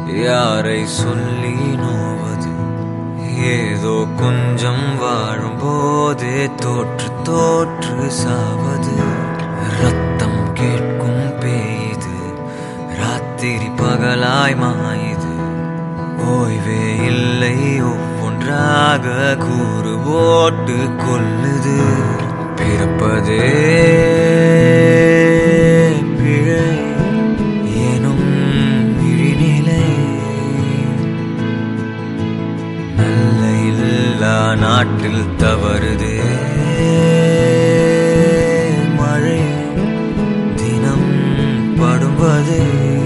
யாரை சொல்லி நோவது ஏதோ கொஞ்சம் வாழும் போதே தோற்று தோற்று சாவது ரத்தம் கேட்கும் பேயுது ராத்திரி பகலாய் மாயுது ஓய்வே இல்லை ஒவ்வொன்றாக கூறு போட்டு கொல்லுது பிறப்பதே பிழை எனும் விழிநிலை நல்ல இல்லா நாட்டில் தவறுதே மழை தினம் படுவதே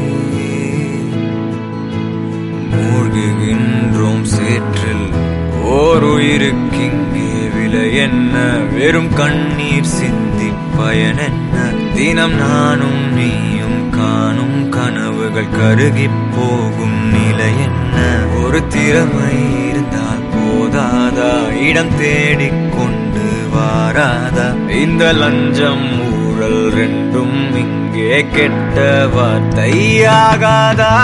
மூழ்குகின்றோம் சேற்றில் ஓர் உயிருக்கிங்கே விலை என்ன வெறும் கண்ணீர் சிந்தி பயன் என்ன தினம் நானும் நீயும் காணும் கனவுகள் கருகிப் போகும் நிலை என்ன ஒரு திறமை இருந்தால் போதாதா இடம் தேடிக் கொண்டு வாராதா இந்த லஞ்சம் ஊழல் ரெண்டும் இங்கே கெட்ட வார்த்தையாகாதா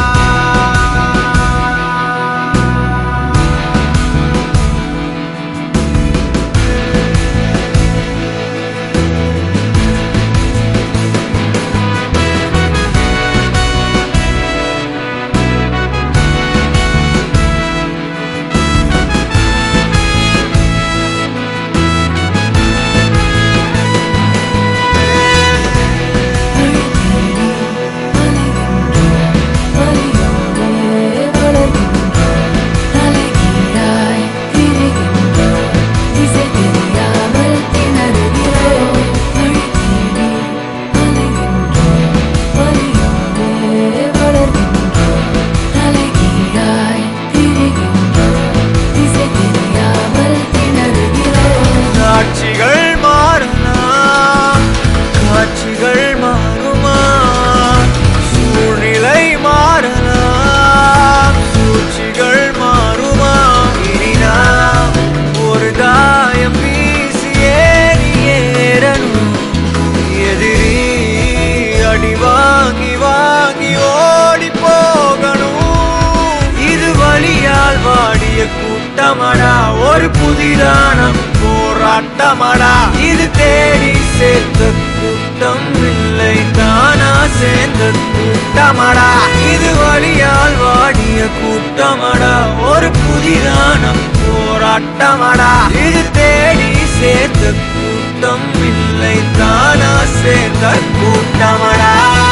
காட்சிகள் மாறலாம் காட்சிகள் மாறுமா சூழ்நிலை மாறலாம் சூழ்ச்சிகள் மாறுமா இனி நாம் ஒரு தாயம் வீசியே நீ ஏறணும் எதிரி அடி வாங்கி வாங்கி ஓடி போகணும் இது வழியால் வாடிய கூட்டமடா ஒரு புதிதான போராட்டமடா இது தேடி சேர்த்த கூட்டம் இல்லை தானா சேர்ந்த கூட்டமடா இது வழியால் வாடிய கூட்டமடா ஒரு புதிதான போராட்டமடா இது தேடி சேர்த்த கூட்டம் இல்லை தானா சேர்ந்த கூட்டமடா